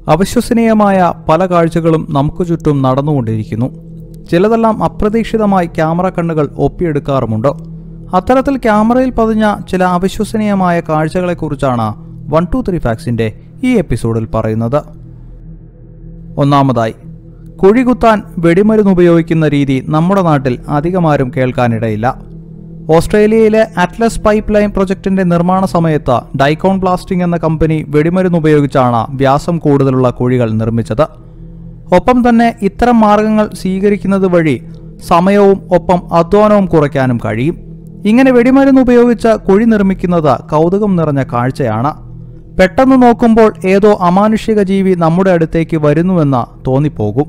അവിശ്വസനീയമായ പല കാഴ്ചകളും നമുക്ക് ചുറ്റും നടന്നുകൊണ്ടിരിക്കുന്നു ചിലതെല്ലാം അപ്രതീക്ഷിതമായി ക്യാമറ കണ്ണുകൾ ഒപ്പിയെടുക്കാറുമുണ്ട് അത്തരത്തിൽ ക്യാമറയിൽ പതിഞ്ഞ ചില അവിശ്വസനീയമായ കാഴ്ചകളെക്കുറിച്ചാണ് വൺ ടു ത്രീ ഫാക്സിന്റെ ഈ എപ്പിസോഡിൽ പറയുന്നത് ഒന്നാമതായി കുഴികുത്താൻ വെടിമരുന്ന് ഉപയോഗിക്കുന്ന രീതി നമ്മുടെ നാട്ടിൽ അധികമാരും കേൾക്കാനിടയില്ല ഓസ്ട്രേലിയയിലെ അറ്റ്ലസ് പൈപ്പ് ലൈൻ പ്രൊജക്ടിന്റെ നിർമ്മാണ സമയത്ത് ഡൈക്കോൺ ബ്ലാസ്റ്റിംഗ് എന്ന കമ്പനി വെടിമരുന്ന് ഉപയോഗിച്ചാണ് വ്യാസം കൂടുതലുള്ള കുഴികൾ നിർമ്മിച്ചത് ഒപ്പം തന്നെ ഇത്തരം മാർഗങ്ങൾ സ്വീകരിക്കുന്നത് വഴി സമയവും ഒപ്പം അധ്വാനവും കുറയ്ക്കാനും കഴിയും ഇങ്ങനെ വെടിമരുന്ന് ഉപയോഗിച്ച് കുഴി നിർമ്മിക്കുന്നത് കൗതുകം നിറഞ്ഞ കാഴ്ചയാണ് പെട്ടെന്ന് നോക്കുമ്പോൾ ഏതോ അമാനുഷിക ജീവി നമ്മുടെ അടുത്തേക്ക് വരുന്നുവെന്ന് തോന്നിപ്പോകും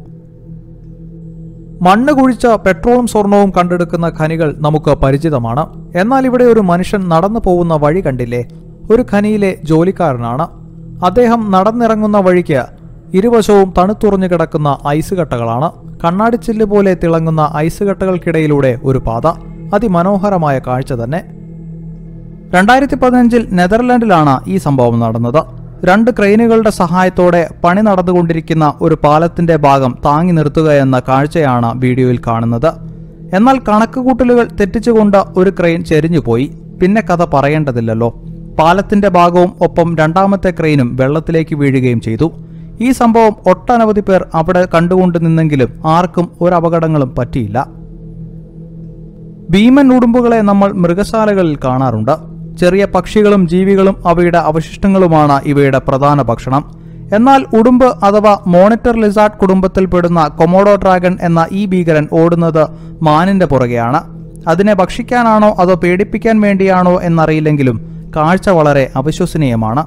മണ്ണ് കുഴിച്ച പെട്രോളും സ്വർണവും കണ്ടെടുക്കുന്ന ഖനികൾ നമുക്ക് പരിചിതമാണ് എന്നാൽ ഇവിടെ ഒരു മനുഷ്യൻ നടന്നു പോകുന്ന വഴി കണ്ടില്ലേ ഒരു ഖനിയിലെ ജോലിക്കാരനാണ് അദ്ദേഹം നടന്നിറങ്ങുന്ന വഴിക്ക് ഇരുവശവും തണുത്തുറഞ്ഞു കിടക്കുന്ന ഐസ് കട്ടകളാണ് കണ്ണാടിച്ചില്ല് പോലെ തിളങ്ങുന്ന ഐസ് കട്ടകൾക്കിടയിലൂടെ ഒരു പാത അതിമനോഹരമായ കാഴ്ച തന്നെ രണ്ടായിരത്തി പതിനഞ്ചിൽ നെതർലാൻഡിലാണ് ഈ സംഭവം നടന്നത് രണ്ട് ക്രെയിനുകളുടെ സഹായത്തോടെ പണി നടന്നുകൊണ്ടിരിക്കുന്ന ഒരു പാലത്തിന്റെ ഭാഗം താങ്ങി നിർത്തുക എന്ന കാഴ്ചയാണ് വീഡിയോയിൽ കാണുന്നത് എന്നാൽ കണക്കുകൂട്ടലുകൾ തെറ്റിച്ചുകൊണ്ട് ഒരു ക്രെയിൻ ചെരിഞ്ഞുപോയി പിന്നെ കഥ പറയേണ്ടതില്ലല്ലോ പാലത്തിന്റെ ഭാഗവും ഒപ്പം രണ്ടാമത്തെ ക്രെയിനും വെള്ളത്തിലേക്ക് വീഴുകയും ചെയ്തു ഈ സംഭവം ഒട്ടനവധി പേർ അവിടെ കണ്ടുകൊണ്ട് നിന്നെങ്കിലും ആർക്കും ഒരു അപകടങ്ങളും പറ്റിയില്ല ഭീമൻ ഉടുമ്പുകളെ നമ്മൾ മൃഗശാലകളിൽ കാണാറുണ്ട് ചെറിയ പക്ഷികളും ജീവികളും അവയുടെ അവശിഷ്ടങ്ങളുമാണ് ഇവയുടെ പ്രധാന ഭക്ഷണം എന്നാൽ ഉടുമ്പ് അഥവാ മോണിറ്റർ ലിസാർഡ് കുടുംബത്തിൽപ്പെടുന്ന കൊമോഡോ ഡ്രാഗൺ എന്ന ഈ ഭീകരൻ ഓടുന്നത് മാനിന്റെ പുറകെയാണ് അതിനെ ഭക്ഷിക്കാനാണോ അതോ പേടിപ്പിക്കാൻ വേണ്ടിയാണോ എന്നറിയില്ലെങ്കിലും കാഴ്ച വളരെ അവിശ്വസനീയമാണ്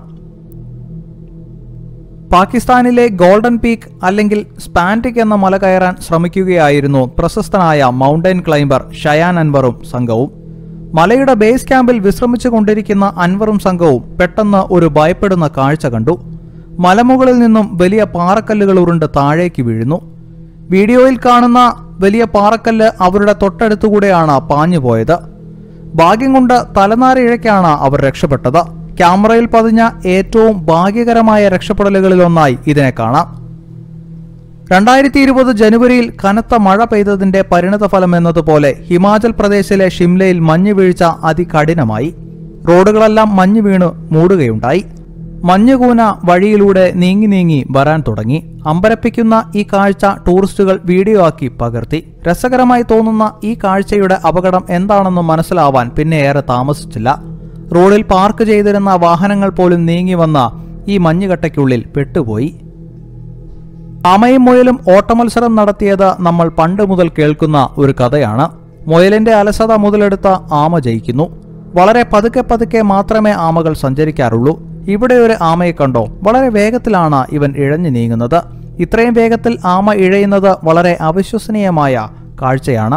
പാകിസ്ഥാനിലെ ഗോൾഡൻ പീക്ക് അല്ലെങ്കിൽ സ്പാൻറ്റിക് എന്ന മല കയറാൻ ശ്രമിക്കുകയായിരുന്നു പ്രശസ്തനായ മൗണ്ടൻ ക്ലൈംബർ ഷയാൻ അൻവറും സംഘവും മലയുടെ ബേസ് ക്യാമ്പിൽ വിശ്രമിച്ചു കൊണ്ടിരിക്കുന്ന അൻവറും സംഘവും പെട്ടെന്ന് ഒരു ഭയപ്പെടുന്ന കാഴ്ച കണ്ടു മലമുകളിൽ നിന്നും വലിയ പാറക്കല്ലുകൾ ഉരുണ്ട് താഴേക്ക് വീഴുന്നു വീഡിയോയിൽ കാണുന്ന വലിയ പാറക്കല്ല് അവരുടെ തൊട്ടടുത്തുകൂടെയാണ് പാഞ്ഞുപോയത് ഭാഗ്യം കൊണ്ട് തലനാരിഴയ്ക്കാണ് അവർ രക്ഷപ്പെട്ടത് ക്യാമറയിൽ പതിഞ്ഞ ഏറ്റവും ഭാഗ്യകരമായ രക്ഷപ്പെടലുകളിലൊന്നായി ഇതിനെ കാണാം രണ്ടായിരത്തി ഇരുപത് ജനുവരിയിൽ കനത്ത മഴ പെയ്തതിന്റെ പരിണതഫലം എന്നതുപോലെ ഹിമാചൽ പ്രദേശിലെ ഷിംലയിൽ മഞ്ഞ് വീഴ്ച അതികഠിനമായി റോഡുകളെല്ലാം മഞ്ഞ് വീണ് മൂടുകയുണ്ടായി മഞ്ഞുകൂന വഴിയിലൂടെ നീങ്ങി നീങ്ങി വരാൻ തുടങ്ങി അമ്പരപ്പിക്കുന്ന ഈ കാഴ്ച ടൂറിസ്റ്റുകൾ വീഡിയോ ആക്കി പകർത്തി രസകരമായി തോന്നുന്ന ഈ കാഴ്ചയുടെ അപകടം എന്താണെന്ന് മനസ്സിലാവാൻ പിന്നെ ഏറെ താമസിച്ചില്ല റോഡിൽ പാർക്ക് ചെയ്തിരുന്ന വാഹനങ്ങൾ പോലും നീങ്ങി വന്ന ഈ മഞ്ഞുകട്ടയ്ക്കുള്ളിൽ പെട്ടുപോയി ആമയും മുയലും ഓട്ടമത്സരം നടത്തിയത് നമ്മൾ പണ്ട് മുതൽ കേൾക്കുന്ന ഒരു കഥയാണ് മുയലിന്റെ അലസത മുതലെടുത്ത ആമ ജയിക്കുന്നു വളരെ പതുക്കെ പതുക്കെ മാത്രമേ ആമകൾ സഞ്ചരിക്കാറുള്ളൂ ഇവിടെ ഒരു ആമയെ കണ്ടോ വളരെ വേഗത്തിലാണ് ഇവൻ ഇഴഞ്ഞു നീങ്ങുന്നത് ഇത്രയും വേഗത്തിൽ ആമ ഇഴയുന്നത് വളരെ അവിശ്വസനീയമായ കാഴ്ചയാണ്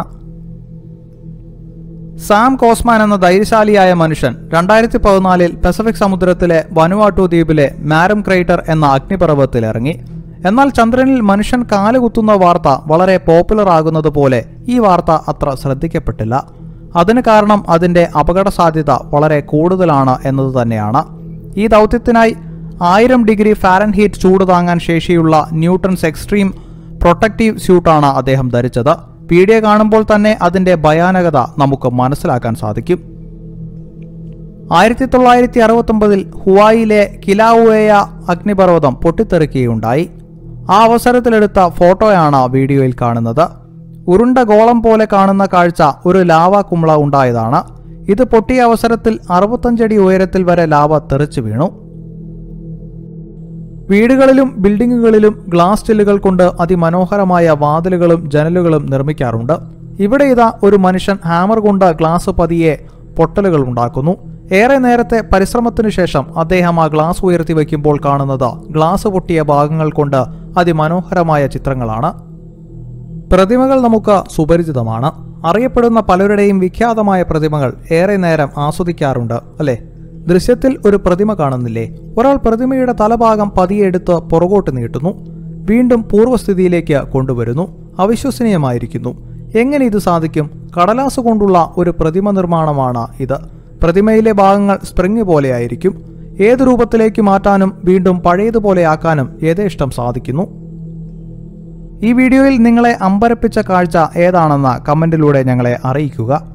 സാം കോസ്മാൻ എന്ന ധൈര്യശാലിയായ മനുഷ്യൻ രണ്ടായിരത്തി പതിനാലിൽ പസഫിക് സമുദ്രത്തിലെ വനുവാട്ടു ദ്വീപിലെ മാരം ക്രേറ്റർ എന്ന അഗ്നിപർവ്വതത്തിൽ ഇറങ്ങി എന്നാൽ ചന്ദ്രനിൽ മനുഷ്യൻ കാലുകുത്തുന്ന വാർത്ത വളരെ പോപ്പുലർ ആകുന്നത് പോലെ ഈ വാർത്ത അത്ര ശ്രദ്ധിക്കപ്പെട്ടില്ല അതിന് കാരണം അതിന്റെ അപകട സാധ്യത വളരെ കൂടുതലാണ് എന്നത് തന്നെയാണ് ഈ ദൗത്യത്തിനായി ആയിരം ഡിഗ്രി ഫാരൻഹീറ്റ് ചൂട് താങ്ങാൻ ശേഷിയുള്ള ന്യൂട്ടൺസ് എക്സ്ട്രീം പ്രൊട്ടക്റ്റീവ് സ്യൂട്ടാണ് അദ്ദേഹം ധരിച്ചത് വീഡിയോ കാണുമ്പോൾ തന്നെ അതിന്റെ ഭയാനകത നമുക്ക് മനസ്സിലാക്കാൻ സാധിക്കും ആയിരത്തി തൊള്ളായിരത്തി അറുപത്തൊമ്പതിൽ ഹുവായിലെ കിലാവുവേയ അഗ്നിപർവ്വതം പൊട്ടിത്തെറിക്കുകയുണ്ടായി ആ അവസരത്തിലെടുത്ത ഫോട്ടോയാണ് വീഡിയോയിൽ കാണുന്നത് ഉരുണ്ട ഗോളം പോലെ കാണുന്ന കാഴ്ച ഒരു ലാവ കുമ്പള ഉണ്ടായതാണ് ഇത് പൊട്ടിയ അവസരത്തിൽ അറുപത്തഞ്ചടി ഉയരത്തിൽ വരെ ലാവ തെറിച്ചു വീണു വീടുകളിലും ബിൽഡിങ്ങുകളിലും ഗ്ലാസ് ചില്ലുകൾ കൊണ്ട് അതിമനോഹരമായ വാതിലുകളും ജനലുകളും നിർമ്മിക്കാറുണ്ട് ഇവിടെ ഇതാ ഒരു മനുഷ്യൻ ഹാമർ കൊണ്ട് ഗ്ലാസ് പതിയെ പൊട്ടലുകൾ ഉണ്ടാക്കുന്നു ഏറെ നേരത്തെ പരിശ്രമത്തിനു ശേഷം അദ്ദേഹം ആ ഗ്ലാസ് ഉയർത്തി വയ്ക്കുമ്പോൾ കാണുന്നത് ഗ്ലാസ് പൊട്ടിയ ഭാഗങ്ങൾ കൊണ്ട് അതിമനോഹരമായ ചിത്രങ്ങളാണ് പ്രതിമകൾ നമുക്ക് സുപരിചിതമാണ് അറിയപ്പെടുന്ന പലരുടെയും വിഖ്യാതമായ പ്രതിമകൾ ഏറെ നേരം ആസ്വദിക്കാറുണ്ട് അല്ലേ ദൃശ്യത്തിൽ ഒരു പ്രതിമ കാണുന്നില്ലേ ഒരാൾ പ്രതിമയുടെ തലഭാഗം പതിയെ എടുത്ത് പുറകോട്ട് നീട്ടുന്നു വീണ്ടും പൂർവ്വസ്ഥിതിയിലേക്ക് കൊണ്ടുവരുന്നു അവിശ്വസനീയമായിരിക്കുന്നു എങ്ങനെ ഇത് സാധിക്കും കടലാസ് കൊണ്ടുള്ള ഒരു പ്രതിമ നിർമ്മാണമാണ് ഇത് പ്രതിമയിലെ ഭാഗങ്ങൾ സ്പ്രിങ് പോലെയായിരിക്കും ഏത് രൂപത്തിലേക്ക് മാറ്റാനും വീണ്ടും പഴയതുപോലെ ആക്കാനും യഥേഷ്ടം സാധിക്കുന്നു ഈ വീഡിയോയിൽ നിങ്ങളെ അമ്പരപ്പിച്ച കാഴ്ച ഏതാണെന്ന് കമന്റിലൂടെ ഞങ്ങളെ അറിയിക്കുക